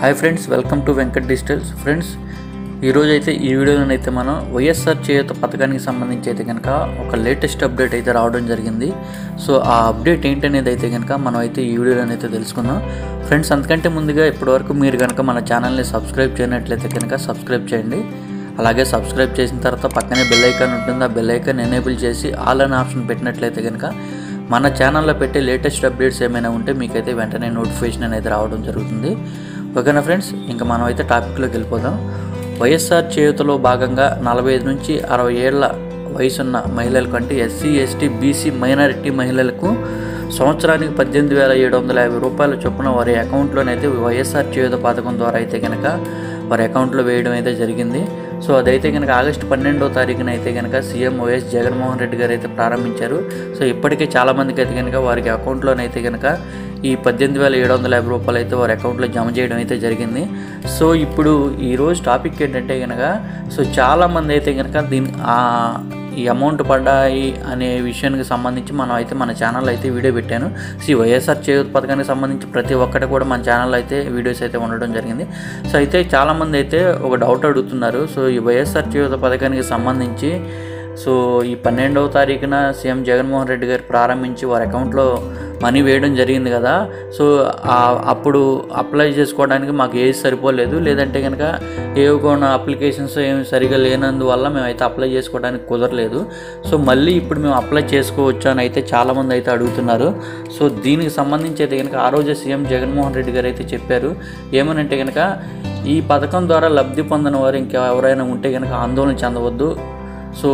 hi friends welcome to Venkat digitals friends ఈరోజు అయితే ఈ వీడియోలోనైతే మనం వైఎస్ఆర్ చేయూత పథకానికి సంబంధించి అయితే కనుక ఒక లేటెస్ట్ అప్డేట్ అయితే రావడం జరిగింది సో ఆ అప్డేట్ ఏంటనేది అయితే కనుక మనం అయితే ఈ వీడియోలోనైతే తెలుసుకుందాం ఫ్రెండ్స్ అంతకంటే ముందుగా ఇప్పటివరకు మీరు కనుక మన ఛానల్ని సబ్స్క్రైబ్ చేయనట్లయితే కనుక సబ్స్క్రైబ్ చేయండి అలాగే సబ్స్క్రైబ్ చేసిన తర్వాత పక్కనే బెల్ ఐకాన్ ఉంటుంది ఆ బెల్ ఐకాన్ ఎనేబుల్ చేసి ఆల్ అనే ఆప్షన్ పెట్టినట్లయితే కనుక మన ఛానల్లో పెట్టే లేటెస్ట్ అప్డేట్స్ ఏమైనా ఉంటే మీకైతే వెంటనే నోటిఫికేషన్ అనేది రావడం జరుగుతుంది ఓకేనా ఫ్రెండ్స్ ఇంకా మనం అయితే టాపిక్లోకి వెళ్ళిపోదాం వైఎస్ఆర్ చేయుతలో భాగంగా నలభై ఐదు నుంచి అరవై ఏళ్ల వయసున్న మహిళలకు అంటే ఎస్సీ ఎస్టీ బీసీ మైనారిటీ మహిళలకు సంవత్సరానికి పద్దెనిమిది వేల ఏడు వందల యాభై రూపాయల చొప్పున వారి అకౌంట్లోనైతే వైఎస్ఆర్ చేయుత పథకం ద్వారా అయితే కనుక వారి అకౌంట్లో వేయడం అయితే జరిగింది సో అదైతే కనుక ఆగస్టు పన్నెండో తారీఖున అయితే కనుక సీఎం వైఎస్ జగన్మోహన్ రెడ్డి గారు అయితే ప్రారంభించారు సో ఇప్పటికే చాలామందికి అయితే కనుక వారికి అకౌంట్లోనైతే కనుక ఈ పద్దెనిమిది వేల ఏడు వందల యాభై రూపాయలు అయితే వారి అకౌంట్లో జమ చేయడం అయితే జరిగింది సో ఇప్పుడు ఈరోజు టాపిక్ ఏంటంటే కనుక సో చాలామంది అయితే కనుక దీని ఆ ఈ అమౌంట్ పడ్డాయి అనే విషయానికి సంబంధించి మనం అయితే మన ఛానల్ అయితే వీడియో పెట్టాను సో ఈ వైఎస్ఆర్ చేయూత పథకానికి సంబంధించి ప్రతి ఒక్కటి కూడా మన ఛానల్ అయితే వీడియోస్ అయితే ఉండడం జరిగింది సో అయితే చాలామంది అయితే ఒక డౌట్ అడుగుతున్నారు సో ఈ వైఎస్ఆర్ చేయూత పథకానికి సంబంధించి సో ఈ పన్నెండవ తారీఖున సీఎం జగన్మోహన్ రెడ్డి గారు ప్రారంభించి వారి అకౌంట్లో మనీ వేయడం జరిగింది కదా సో ఆ- అప్పుడు అప్లై చేసుకోవడానికి మాకు ఏది సరిపోలేదు లేదంటే కనుక ఏవి కొన్ని అప్లికేషన్స్ ఏమి సరిగా లేనందువల్ల మేమైతే అప్లై చేసుకోవడానికి కుదరలేదు సో మళ్ళీ ఇప్పుడు మేము అప్లై చేసుకోవచ్చు అని అయితే చాలామంది అయితే అడుగుతున్నారు సో దీనికి సంబంధించి అయితే కనుక ఆ రోజే సీఎం జగన్మోహన్ రెడ్డి గారు అయితే చెప్పారు ఏమనంటే కనుక ఈ పథకం ద్వారా లబ్ధి పొందిన వారు ఇంకా ఎవరైనా ఉంటే కనుక ఆందోళన చెందవద్దు సో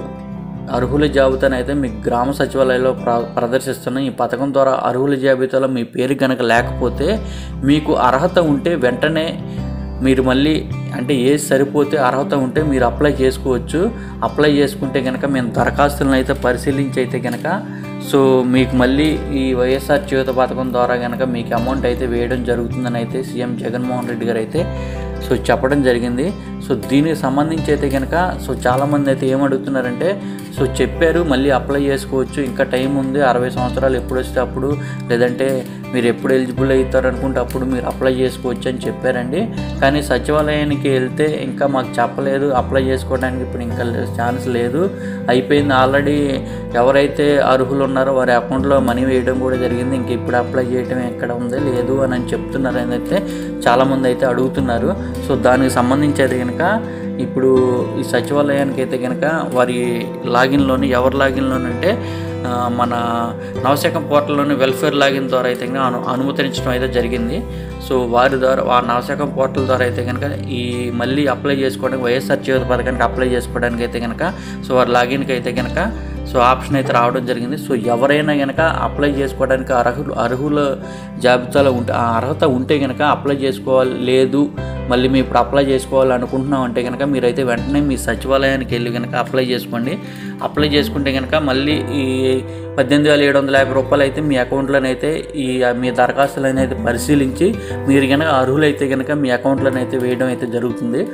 అర్హుల జాబితాను అయితే మీ గ్రామ సచివాలయంలో ప్ర ప్రదర్శిస్తున్న ఈ పథకం ద్వారా అర్హుల జాబితాలో మీ పేరు కనుక లేకపోతే మీకు అర్హత ఉంటే వెంటనే మీరు మళ్ళీ అంటే ఏది సరిపోతే అర్హత ఉంటే మీరు అప్లై చేసుకోవచ్చు అప్లై చేసుకుంటే కనుక మేము దరఖాస్తులను అయితే పరిశీలించి అయితే కనుక సో మీకు మళ్ళీ ఈ వైఎస్ఆర్ చేయూత పథకం ద్వారా కనుక మీకు అమౌంట్ అయితే వేయడం జరుగుతుందని అయితే సీఎం జగన్మోహన్ రెడ్డి గారు అయితే సో చెప్పడం జరిగింది సో దీనికి సంబంధించి అయితే కనుక సో చాలామంది అయితే ఏమడుగుతున్నారంటే సో చెప్పారు మళ్ళీ అప్లై చేసుకోవచ్చు ఇంకా టైం ఉంది అరవై సంవత్సరాలు ఎప్పుడు వస్తే అప్పుడు లేదంటే మీరు ఎప్పుడు ఎలిజిబుల్ అవుతారు అనుకుంటే అప్పుడు మీరు అప్లై చేసుకోవచ్చు అని చెప్పారండి కానీ సచివాలయానికి వెళ్తే ఇంకా మాకు చెప్పలేదు అప్లై చేసుకోవడానికి ఇప్పుడు ఇంకా ఛాన్స్ లేదు అయిపోయింది ఆల్రెడీ ఎవరైతే అర్హులు ఉన్నారో వారి అకౌంట్లో మనీ వేయడం కూడా జరిగింది ఇంక ఇప్పుడు అప్లై చేయడం ఎక్కడ ఉంది లేదు అని అని చెప్తున్నారు అని అయితే చాలామంది అయితే అడుగుతున్నారు సో దానికి సంబంధించి అయితే కనుక ఇప్పుడు ఈ సచివాలయానికి అయితే కనుక వారి లాగిన్లోని ఎవరి లాగిన్లోనంటే ఆ, మన నవశకం పోర్టల్లోని వెల్ఫేర్ లాగిన్ ద్వారా అయితే కనుక అను అనుమతించడం అయితే జరిగింది సో వారి ద్వారా ఆ నవశకం పోర్టల్ ద్వారా అయితే కనుక ఈ మళ్ళీ అప్లై చేసుకోవడానికి వైఎస్ఆర్ చేయూత పథకానికి అప్లై చేసుకోవడానికి అయితే కనుక సో వారి లాగిన్కి అయితే కనుక సో ఆప్షన్ అయితే రావడం జరిగింది సో ఎవరైనా కనుక అప్లై చేసుకోవడానికి అర్హులు అర్హుల జాబితాలో ఉంటే ఆ అర్హత ఉంటే కనుక అప్లై చేసుకోవాలి లేదు మళ్ళీ మీ ఇప్పుడు అప్లై చేసుకోవాలి అనుకుంటున్నాం అంటే కనుక మీరైతే వెంటనే మీ సచివాలయానికి వెళ్ళి కనుక అప్లై చేసుకోండి అప్లై చేసుకుంటే కనుక మళ్ళీ ఈ పద్దెనిమిది వేల ఏడు వందల యాభై రూపాయలు అయితే మీ అకౌంట్లోనైతే ఈ మీ దరఖాస్తులు అనేది పరిశీలించి మీరు కనుక అర్హులైతే కనుక మీ అకౌంట్లోనైతే వేయడం అయితే జరుగుతుంది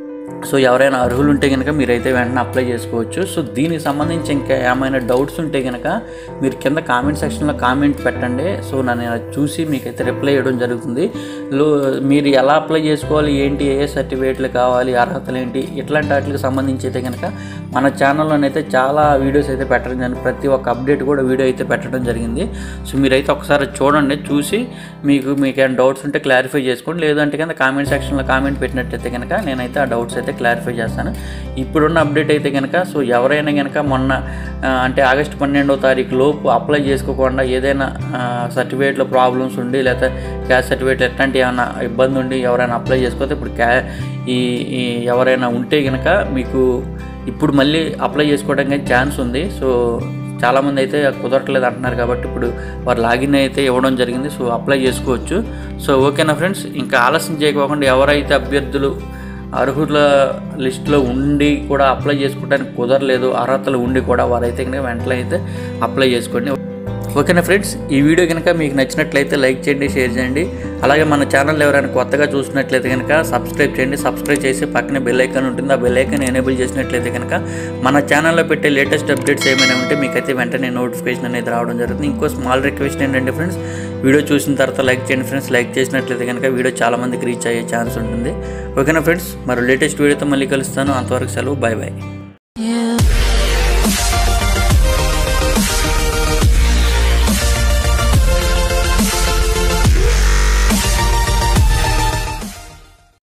సో ఎవరైనా అర్హులు ఉంటే కనుక మీరైతే వెంటనే అప్లై చేసుకోవచ్చు సో దీనికి సంబంధించి ఇంకా ఏమైనా డౌట్స్ ఉంటే కనుక మీరు కింద కామెంట్ సెక్షన్లో కామెంట్ పెట్టండి సో నన్ను అది చూసి మీకైతే రిప్లై ఇవ్వడం జరుగుతుంది లో మీరు ఎలా అప్లై చేసుకోవాలి ఏంటి ఏ సర్టిఫికేట్లు కావాలి అర్హతలు ఏంటి ఇట్లాంటి వాటికి సంబంధించి అయితే కనుక మన ఛానల్లోనైతే చాలా వీడియోస్ అయితే పెట్టడం జరిగింది ప్రతి ఒక్క అప్డేట్ కూడా వీడియో అయితే పెట్టడం జరిగింది సో మీరైతే ఒకసారి చూడండి చూసి మీకు మీకు ఏమైనా డౌట్స్ ఉంటే క్లారిఫై చేసుకోండి లేదంటే కనుక కామెంట్ సెక్షన్లో కామెంట్ పెట్టినట్టయితే కనుక నేనైతే ఆ డౌట్స్ అయితే క్లారిఫై చేస్తాను ఇప్పుడున్న అప్డేట్ అయితే కనుక సో ఎవరైనా కనుక మొన్న ఆ, అంటే ఆగస్టు పన్నెండో తారీఖు లోపు అప్లై చేసుకోకుండా ఏదైనా సర్టిఫికేట్లో ప్రాబ్లమ్స్ ఉండి లేకపోతే క్యాస్ట్ సర్టిఫికేట్ ఎట్లాంటి ఏమైనా ఇబ్బంది ఉండి ఎవరైనా అప్లై చేసుకోతే ఇప్పుడు క్యా ఈ ఈ ఎవరైనా ఉంటే కనుక మీకు ఇప్పుడు మళ్ళీ అప్లై చేసుకోవడానికి ఛాన్స్ ఉంది సో చాలామంది అయితే కుదరట్లేదు అంటున్నారు కాబట్టి ఇప్పుడు వారు లాగిన్ అయితే ఇవ్వడం జరిగింది సో అప్లై చేసుకోవచ్చు సో ఓకేనా ఫ్రెండ్స్ ఇంకా ఆలస్యం చేయకోకుండా ఎవరైతే అభ్యర్థులు అర్హుల లిస్టులో ఉండి కూడా అప్లై చేసుకోవడానికి కుదరలేదు అర్హతలు ఉండి కూడా వారైతే కనుక వెంటనే అయితే అప్లై చేసుకోండి ఓకేనా ఫ్రెండ్స్ ఈ వీడియో కనుక మీకు నచ్చినట్లయితే లైక్ చేయండి షేర్ చేయండి అలాగే మన ఛానల్ ఎవరైనా కొత్తగా చూసినట్లయితే కనుక సబ్స్క్రైబ్ చేయండి సబ్స్క్రైబ్ చేసి పక్కనే బెల్ ఐకాన్ ఉంటుంది ఆ బెల్ ఐకాన్ ఎనేబుల్ చేసినట్లయితే కనుక మన ఛానల్లో పెట్టే లేటెస్ట్ అప్డేట్స్ ఏమైనా ఉంటే మీకైతే వెంటనే నోటిఫికేషన్ అనేది రావడం జరుగుతుంది ఇంకో స్మాల్ రిక్వెస్ట్ ఏంటంటే ఫ్రెండ్స్ వీడియో చూసిన తర్వాత లైక్ చేయండి ఫ్రెండ్స్ లైక్ చేసినట్లయితే కనుక వీడియో చాలా మందికి రీచ్ అయ్యే ఛాన్స్ ఉంటుంది ఓకేనా ఫ్రెండ్స్ మరి లేటెస్ట్ వీడియోతో మళ్ళీ కలుస్తాను అంతవరకు సెలవు బాయ్ బాయ్